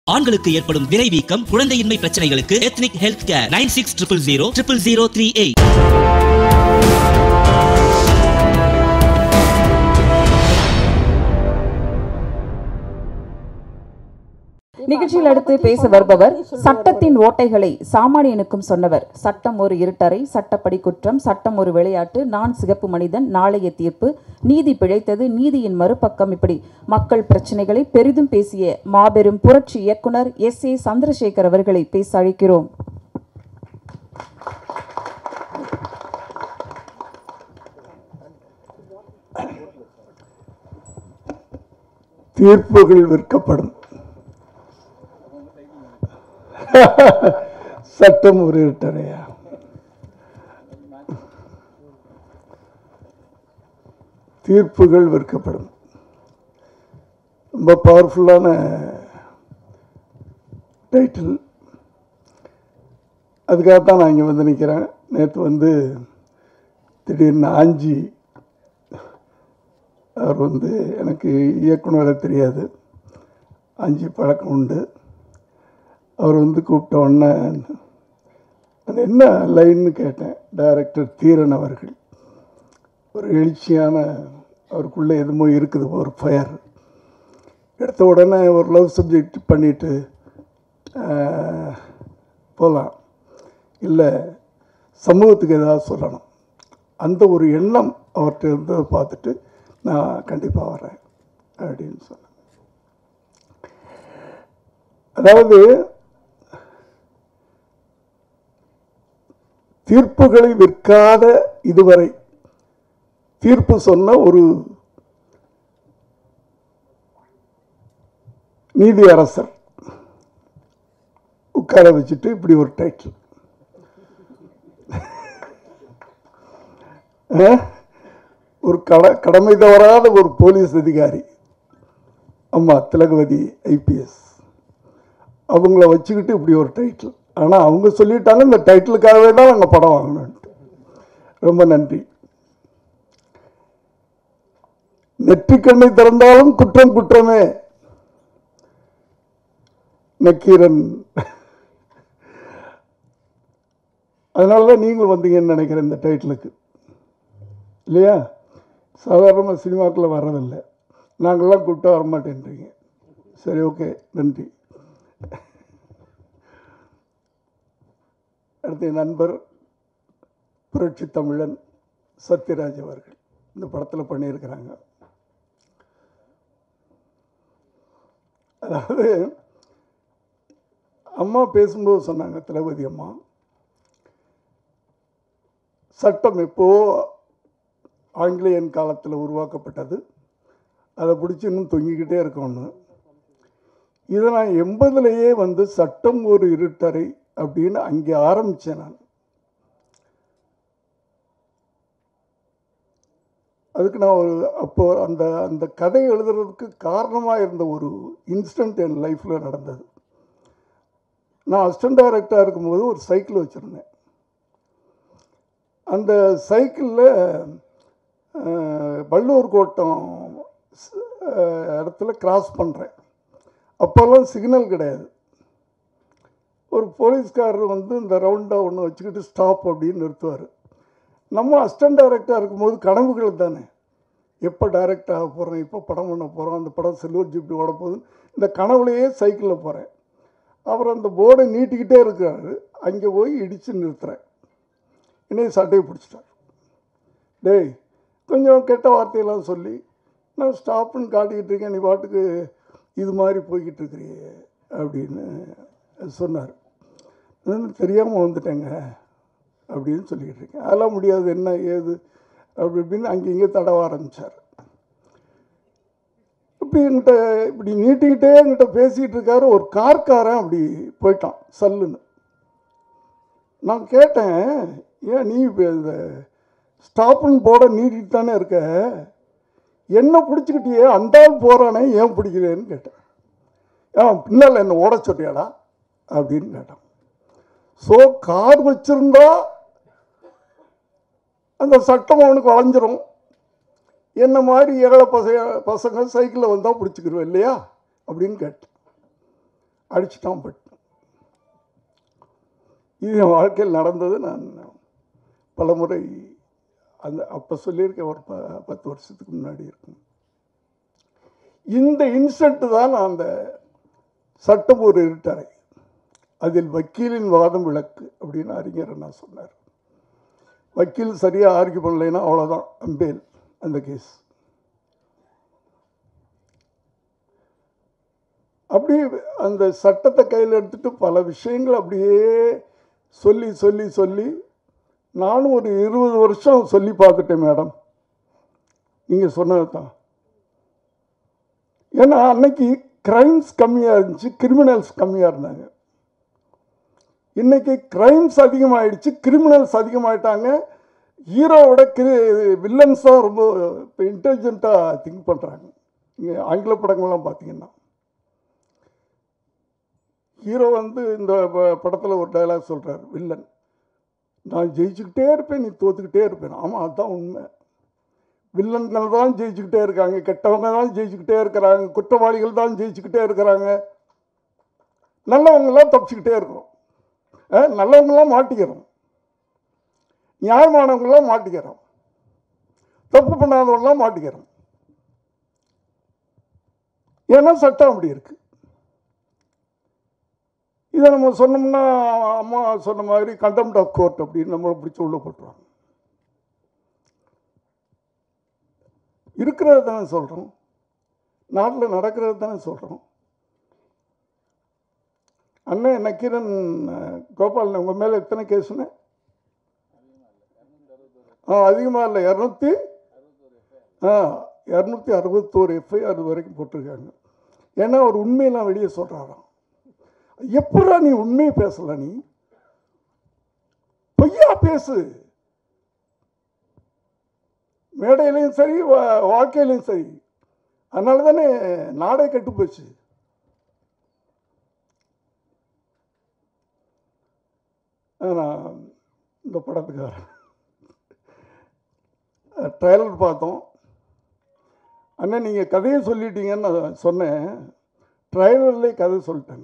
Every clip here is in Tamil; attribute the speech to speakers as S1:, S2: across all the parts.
S1: ஆண்களுக்கு ஏற்படும் விரைவீக்கம் குழந்தையின்மை பிரச்சனைகளுக்கு ethnic health care nine six triple zero triple zero three eight
S2: நிகழ்ச்சியில் அடுத்து பேச வருபவர் சட்டத்தின் ஓட்டைகளை சாமானியனுக்கும் சொன்னவர் சட்டம் ஒரு இருட்டறை சட்டப்படி குற்றம் சட்டம் ஒரு விளையாட்டு நான் சிகப்பு மனிதன் நாளைய தீர்ப்பு நீதி பிழைத்தது நீதியின் மறுபக்கம் இப்படி மக்கள் பிரச்சனைகளை பெரிதும் பேசிய மாபெரும் புரட்சி இயக்குனர் எஸ் ஏ சந்திரசேகர் அவர்களை பேச அழைக்கிறோம்
S3: தீர்ப்புகள் விற்கப்படும் சட்டம் ஒரு இருட்டறையா தீர்ப்புகள் விற்கப்படும் ரொம்ப பவர்ஃபுல்லான டைட்டில் அதுக்காக தான் நான் இங்கே வந்து நிற்கிறேன் நேற்று வந்து திடீர்னு ஆஞ்சி அவர் வந்து எனக்கு இயக்குனரை தெரியாது அஞ்சு பழக்கம் உண்டு அவர் வந்து கூப்பிட்ட உடனே அது என்ன லைன்னு கேட்டேன் டைரக்டர் தீரன் அவர்கள் ஒரு எழுச்சியான அவருக்குள்ளே எதுமோ இருக்குது ஒரு ஃபயர் எடுத்த உடனே ஒரு லவ் சப்ஜெக்ட் பண்ணிவிட்டு போகலாம் இல்லை சமூகத்துக்கு ஏதாவது சொல்லணும் அந்த ஒரு எண்ணம் அவர்கிட்ட இருந்ததை பார்த்துட்டு நான் கண்டிப்பாக வரேன் அப்படின்னு சொன்னேன் அதாவது தீர்ப்புகளை விற்காத இதுவரை தீர்ப்பு சொன்ன ஒரு நீதி அரசர் உட்கார வச்சுட்டு இப்படி ஒரு டைட்டில் ஒரு கட கடமை தவறாத ஒரு போலீஸ் அதிகாரி அம்மா திலகவதி ஐபிஎஸ் அவங்கள வச்சுக்கிட்டு இப்படி ஒரு டைட்டில் ஆனால் அவங்க சொல்லிட்டாங்க இந்த டைட்டிலுக்காகவே தான் நாங்கள் படம் வாங்கணுன்ட்டு ரொம்ப நன்றி நெற்றிக்கண்ணை திறந்தாலும் குற்றம் குற்றமே நக்கீரன் அதனால தான் நீங்களும் வந்தீங்கன்னு நினைக்கிறேன் இந்த டைட்டிலுக்கு இல்லையா சாதாரணமாக சினிமாக்கில் வர்றதில்லை நாங்கள்லாம் கூப்பிட்டா வரமாட்டேன்றீங்க சரி ஓகே நன்றி அடுத்து என் நண்பர் புரட்சி தமிழன் சத்யராஜ் அவர்கள் இந்த படத்தில் பண்ணியிருக்கிறாங்க அதாவது அம்மா பேசும்போது சொன்னாங்க திலபதி அம்மா சட்டம் எப்போ ஆங்கிலேயன் காலத்தில் உருவாக்கப்பட்டது அதை பிடிச்சி இன்னும் தொங்கிக்கிட்டே இருக்கணும் இதை நான் எண்பதுலேயே வந்து சட்டம் ஒரு இருட்டறை அப்படின்னு அங்கே ஆரம்பித்தேன் நான் அதுக்கு நான் ஒரு அப்போ அந்த அந்த கதை எழுதுறதுக்கு காரணமாக இருந்த ஒரு இன்சிடெண்ட் என் லைஃப்பில் நடந்தது நான் அசிஸ்டன்ட் டைரக்டராக இருக்கும்போது ஒரு சைக்கிள் வச்சுருந்தேன் அந்த சைக்கிளில் வள்ளூர் கோட்டம் இடத்துல கிராஸ் பண்ணுறேன் அப்போல்லாம் சிக்னல் கிடையாது ஒரு போலீஸ்காரர் வந்து இந்த ரவுண்டாக ஒன்று வச்சுக்கிட்டு ஸ்டாப் அப்படின்னு நிறுத்துவார் நம்ம அசிஸ்டன்ட் டைரக்டராக இருக்கும்போது கனவுகள் தானே எப்போ டைரக்ட் ஆக போகிறேன் இப்போ படம் பண்ண போகிறோம் அந்த படம் சில்வர் ஜிப்டி ஓட போகுது இந்த கனவுலையே சைக்கிளில் போகிறேன் அவர் அந்த போர்டை நீட்டிக்கிட்டே இருக்கிறாரு அங்கே போய் இடித்து நிறுத்துகிறேன் என்னைய சட்டையை பிடிச்சிட்டார் டேய் கொஞ்சம் கெட்ட வார்த்தையெல்லாம் சொல்லி நான் ஸ்டாப்புன்னு காட்டிக்கிட்டு இருக்கேன் நீ பாட்டுக்கு இது மாதிரி போய்கிட்டு இருக்கிறியே அப்படின்னு சொன்னார் தெரியாமல் வந்துட்டேங்க அப்படின்னு சொல்லிக்கிட்டு இருக்கேன் அதெல்லாம் முடியாது என்ன ஏது அப்படி இப்படின்னு அங்கே இங்கே தடவ ஆரம்பித்தார் இப்படி என்கிட்ட இப்படி நீட்டிக்கிட்டே என்கிட்ட பேசிகிட்டு இருக்காரு ஒரு கார்காரன் அப்படி போயிட்டான் சல்லுன்னு நான் கேட்டேன் ஏன் நீ இப்போ இந்த ஸ்டாப்புன்னு போட நீட்டிட்டு தானே இருக்க என்ன பிடிச்சிக்கிட்டியே அந்த ஆள் போகிறானே ஏன் பிடிக்கிறேன்னு கேட்டேன் ஏன் பின்னால் என்ன ஓட சொல்றியாடா அப்படின்னு கேட்டான் ஸோ கார் வச்சிருந்தா அந்த சட்டம் அவனுக்கு வளைஞ்சிரும் என்ன மாதிரி ஏழை பசங்க பசங்க சைக்கிளில் வந்தால் பிடிச்சிக்கிருவேன் இல்லையா அப்படின்னு கேட்டேன் அடிச்சுட்டான் பட்டு இது என் வாழ்க்கையில் நடந்தது நான் பலமுறை அந்த அப்போ சொல்லியிருக்கேன் ஒரு ப பத்து வருஷத்துக்கு முன்னாடி இருக்கும் இந்த இன்சிடென்ட் தான் அந்த சட்டம் ஒரு இருட்டறை அதில் வக்கீலின் வாதம் விளக்கு அப்படின்னு அறிஞர் என்ன சொன்னார் வக்கீல் சரியாக ஆர்கியூ பண்ணலைன்னா அவ்வளோதான் அம்பேல் அந்த கேஸ் அப்படியே அந்த சட்டத்தை கையில் எடுத்துட்டு பல விஷயங்கள் அப்படியே சொல்லி சொல்லி சொல்லி நானும் ஒரு இருபது வருஷம் சொல்லி பார்த்துட்டேன் மேடம் நீங்கள் சொன்னது தான் ஏன்னா அன்னைக்கு கிரைம்ஸ் கம்மியாக இருந்துச்சு கிரிமினல்ஸ் கம்மியாக இருந்தாங்க இன்னைக்கு கிரைம்ஸ் அதிகமாயிடுச்சு கிரிமினல்ஸ் அதிகமாயிட்டாங்க ஹீரோவோட கிரி வில்லன்ஸ் தான் ரொம்ப இப்போ இன்டெலிஜென்ட்டாக திங்க் பண்ணுறாங்க இங்கே ஆங்கில படங்கள்லாம் பார்த்தீங்கன்னா ஹீரோ வந்து இந்த படத்தில் ஒரு டைலாக் சொல்கிறார் வில்லன் நான் ஜெயிச்சுக்கிட்டே இருப்பேன் நீ தோத்துக்கிட்டே இருப்பேன் ஆமாம் அதுதான் உண்மை வில்லன்கள் தான் ஜெயிச்சுக்கிட்டே இருக்காங்க கெட்டவங்க தான் ஜெயிச்சுக்கிட்டே இருக்கிறாங்க குற்றவாளிகள் தான் ஜெயிச்சுக்கிட்டே இருக்கிறாங்க நல்லவங்களாம் தப்பிச்சுக்கிட்டே இருக்கிறோம் அஹ் நல்லவங்களாம் மாட்டிக்கிறோம் நியாயமானவங்களாம் மாட்டிக்கிறோம் தப்பு பண்ணாதவங்களாம் மாட்டிக்கிறோம் ஏன்னா சட்டம் அப்படி இருக்கு இதை நம்ம சொன்னோம்னா அம்மா சொன்ன மாதிரி கண்டெம்ட் ஆஃப் கோர்ட் அப்படின்னு நம்மளை பிடிச்சி உள்ள போட்டுருவாங்க இருக்கிறது தானே சொல்கிறோம் நாட்டில் நடக்கிறது தானே சொல்கிறோம் அண்ணன் நக்கீரன் அஹ், கோபாலன் உங்கள் மேலே எத்தனை கேஸுன்னு ஆ அதிகமாக இல்லை இரநூத்தி ஆ இரநூத்தி அறுபத்தோரு எஃப்ஐஆர் வரைக்கும் போட்டிருக்காங்க ஏன்னா அவர் உண்மையெல்லாம் வெளியே சொல்கிறாராம் எப்படா நீ உண்மையை பேசல நீ பொய்யா பேசு மேடையிலையும் சரி வா- வாழ்க்கையிலையும் சரி அதனால தானே நாடே கெட்டு போச்சு நான் இந்த படத்துக்காரன் ட்ரைலர் பார்த்தோம் அண்ணன் நீங்கள் கதையை சொல்லிட்டீங்கன்னு நான் சொன்னேன் ட்ரைலர்லேயே கதை சொல்லிட்டேங்க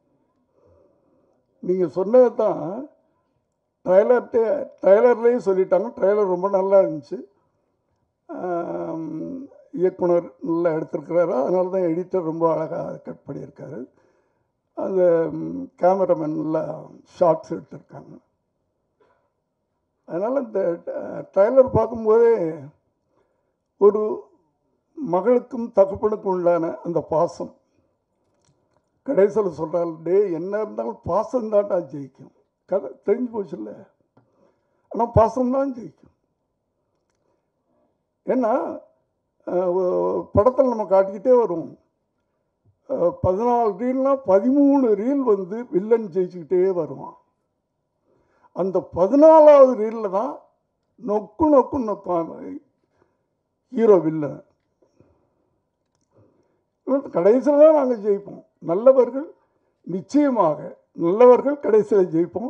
S3: நீங்கள் சொன்னது தான் ட்ரைலர்ட்டே ட்ரைலர்லேயே சொல்லிட்டாங்க ட்ரைலர் ரொம்ப நல்லா இருந்துச்சு ஆம், இயக்குனர் நல்லா எடுத்திருக்கிறாரு அதனால தான் எடிட்டர் ரொம்ப அழகாக கட் பண்ணியிருக்காரு அந்த கேமராமேன் நல்லா ஷார்ட்ஸ் எடுத்திருக்காங்க அதனால் இந்த ட்ரைலர் பார்க்கும்போதே ஒரு மகளுக்கும் தகப்பனுக்கும் உண்டான அந்த பாசம் கடைசியில் சொல்கிறாள் டே என்ன இருந்தாலும் பாசம் தான்டா ஜெயிக்கும் கதை தெரிஞ்சு போச்சுல்ல ஆனால் பாசம் தான் ஜெயிக்கும் ஏன்னா படத்தில் நம்ம காட்டிக்கிட்டே வரும் அஹ், பதினாலு ரீல்னா பதிமூணு ரீல் வந்து வில்லன் ஜெயிச்சுக்கிட்டே வருவான் அந்த பதினாலாவது ரீலில் தான் நொக்கு நொக்கு நொக்கான் ஹீரோ வில்லன் கடைசியில் தான் நாங்கள் ஜெயிப்போம் நல்லவர்கள் நிச்சயமாக நல்லவர்கள் கடைசியில் ஜெயிப்போம்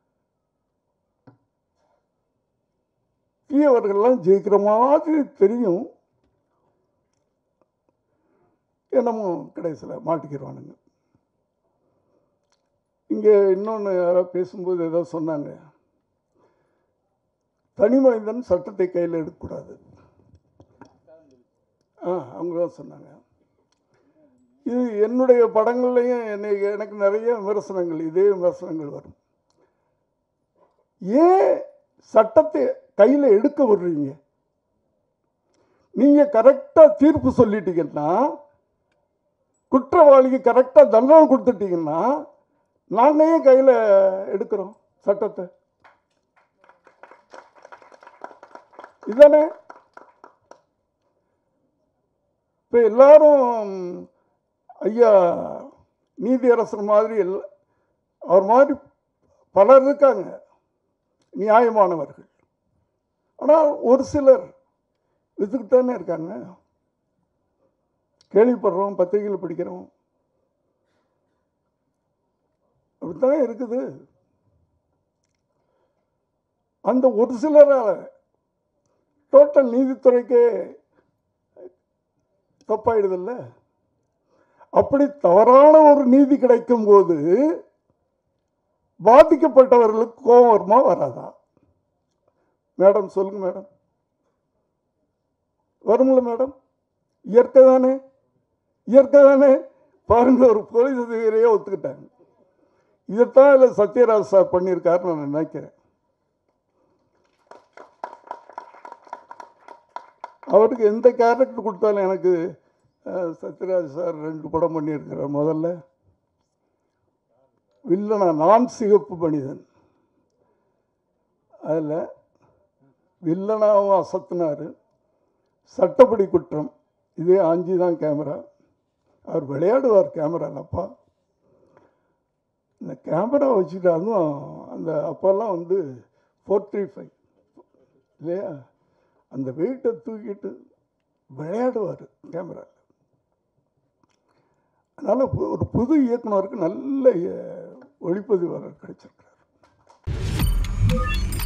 S3: தீயவர்கள்லாம் ஜெயிக்கிற மாதிரி தெரியும் என்னமோ கடைசியில் மாட்டிக்கிறானுங்க இங்கே இன்னொன்று யாரோ பேசும்போது ஏதோ சொன்னாங்க தனி மனிதன் சட்டத்தை கையில் எடுக்கக்கூடாது ஆ அவங்க தான் சொன்னாங்க இது என்னுடைய படங்கள்லையும் என்னை எனக்கு நிறைய விமர்சனங்கள் இதே விமர்சனங்கள் வரும் ஏன் சட்டத்தை கையில் எடுக்க விடுறீங்க நீங்கள் கரெக்டாக தீர்ப்பு சொல்லிட்டீங்கன்னா குற்றவாளிக்கு கரெக்டாக தண்டனை கொடுத்துட்டீங்கன்னா நாங்கள் ஏன் கையில் எடுக்கிறோம் சட்டத்தை இதானே இப்போ எல்லாரும் ஐயா நீதியரசர் மாதிரி எல் அவர் மாதிரி பலர் இருக்காங்க நியாயமானவர்கள் ஆனால் ஒரு சிலர் வித்துக்கிட்டு தானே இருக்காங்க கேள்விப்படுறோம் பத்திரிகையில் படிக்கிறோம் அப்படித்தானே இருக்குது அந்த ஒரு சிலரால் டோட்டல் நீதித்துறைக்கே தப்பாயிடுதில்ல அப்படி தவறான ஒரு நீதி கிடைக்கும் போது பாதிக்கப்பட்டவர்களுக்கு கோபம் வருமா வராதா மேடம் சொல்லுங்க மேடம் வரும்ல மேடம் இயற்கை தானே இயற்கை தானே பாருங்க ஒரு போலீஸ் அதிகாரியே ஒத்துக்கிட்டாங்க இதைத்தான் இல்லை சத்யராஜ் சார் பண்ணியிருக்காருன்னு நான் நினைக்கிறேன் அவருக்கு எந்த கேரக்டர் கொடுத்தாலும் எனக்கு அஹ், சத்யராஜ் சார் ரெண்டு படம் பண்ணியிருக்கிறார் முதல்ல வில்லனா நான் சிகப்பு மனிதன் அதில் வில்லனாவும் அசத்தினார் சட்டப்படி குற்றம் இதே ஆஞ்சி தான் கேமரா அவர் விளையாடுவார் கேமராலப்பா இந்த கேமரா வச்சுட்டு அதுவும் அந்த அப்போல்லாம் வந்து ஃபோர் த்ரீ ஃபைவ் இல்லையா அந்த வெயிட்டை தூக்கிட்டு விளையாடுவார் கேமரா அதனால் ஒரு புது இயக்குனருக்கு நல்ல அஹ், ஒளிப்பதிவாளர் கிடைச்சிருக்கிறார்